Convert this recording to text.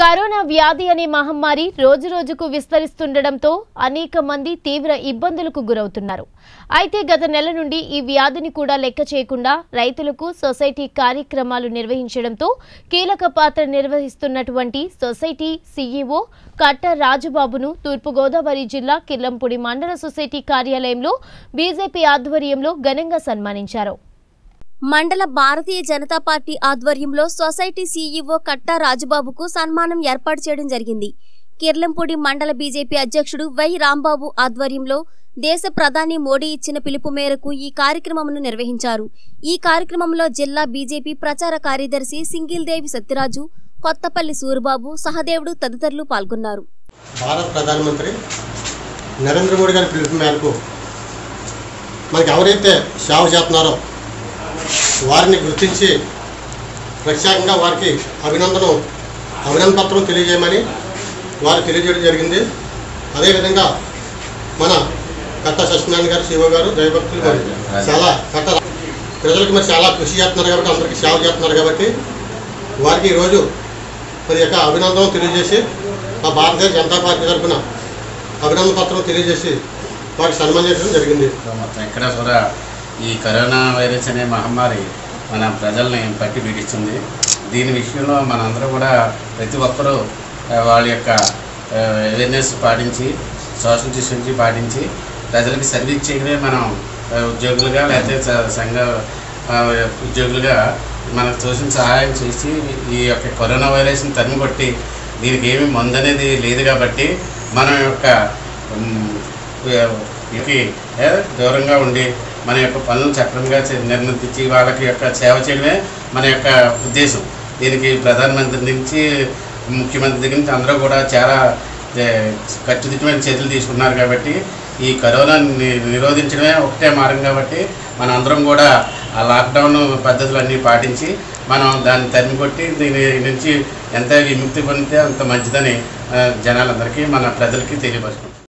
corona వ్యాధి అనే మహమ్మారి రోజురోజుకు విస్తరిస్తుండటంతో అనేక మంది తీవ్ర ఇబ్బందులకు గురవుతున్నారు అయితే గత నెల నుండి ఈ వ్యాధిని కూడా లెక్క చేయకుండా రైతులకు సొసైటీ కార్యక్రమాలు నిర్వహించడంతో కీలక పాత్ర నిర్వహిస్తున్నటువంటి సొసైటీ సీఈఓ కట్ట రాజుబాబును తూర్పుగోదావరి జిల్లా కిర్లంపూడి మండల సొసైటీ కార్యాలయంలో బీజేపీ ఆధ్వర్యంలో ఘనంగా సన్మానించారు మండల భారతీయ జనతా పార్టీ ఆధ్వర్యంలో సొసైటీ సీఈఓ కట్టా రాజుబాబుకు సన్మానం ఏర్పాటు చేయడం జరిగింది కిర్లంపూడి మండల బీజేపీ అధ్యక్షుడు వై రాంబాబు ఆధ్వర్యంలో దేశ ప్రధాని మోడీ ఇచ్చిన పిలుపు మేరకు ఈ కార్యక్రమమును నిర్వహించారు ఈ కార్యక్రమంలో జిల్లా బీజేపీ ప్రచార కార్యదర్శి సింగిల్దేవి సత్యరాజు కొత్తపల్లి సూరిబాబు సహదేవుడు తదితరులు పాల్గొన్నారు భారత ప్రధానమంత్రి నరేంద్ర మోడీ గారి పిలుపు మేరకు మనకి ఎవరైతే సేవ చేస్తున్నారో వారిని గుర్తించి ప్రత్యేకంగా వారికి అభినందనం అభినందన పత్రం తెలియజేయమని వారు తెలియజేయడం జరిగింది అదేవిధంగా మన కట్ట సత్యనారాయణ గారు శివ గారు దైవభక్తులు మరి చాలా కట్ట ప్రజలకు మరి చాలా కృషి చేస్తున్నారు కాబట్టి అందరికీ సేవ చేస్తున్నారు కాబట్టి వారికి ఈరోజు మరి యొక్క అభినందన తెలియజేసి మా భారతీయ జనతా పార్టీ తరఫున అభినందన పత్రం తెలియజేసి వారికి సన్మానించడం జరిగింది మొత్తం ఎక్కడ కూడా ఈ కరోనా వైరస్ అనే మహమ్మారి మన ప్రజల్ని పట్టి పీడిస్తుంది దీని విషయంలో మనందరూ కూడా ప్రతి ఒక్కరూ ఆ, వాళ్ళ యొక్క అవేర్నెస్ పాటించి సోషల్ డిస్టెన్సింగ్ పాటించి ప్రజలకి సర్వీస్ చేయడమే మనం ఆ, ఉద్యోగులుగా లేకపోతే స- సంఘ ఆ, ఉద్యోగులుగా మనకు తోసిన సహాయం చేసి ఈ యొక్క కరోనా వైరస్ని తరిమి కొట్టి దీనికి ఏమి మందు అనేది లేదు కాబట్టి మన యొక్క ఉమ్, వీరికి ఏ, దూరంగా ఉండి మన యొక్క పనులను చక్రంగా చే- నిర్వర్తించి వాళ్ళకి యొక్క సేవ చేయడమే మన యొక్క ఉద్దేశం దీనికి ప్రధానమంత్రి నుంచి ముఖ్యమంత్రి దగ్గర నుంచి అందరూ కూడా చాలా ఏ, ఖచ్చితమైన చర్యలు తీసుకున్నారు కాబట్టి ఈ కరోనా నిరోధించడమే ఒకటే మార్గం కాబట్టి మన అందరం కూడా ఆ లాక్డౌన్ పద్ధతులన్నీ పాటించి మనం దాన్ని తరిమి కొట్టి దీని నుంచి ఎంత విముక్తి పొందితే అంత మంచిదని ఆ, జనాలందరికీ మన ప్రజలకి తెలియపరుచుకుంటాం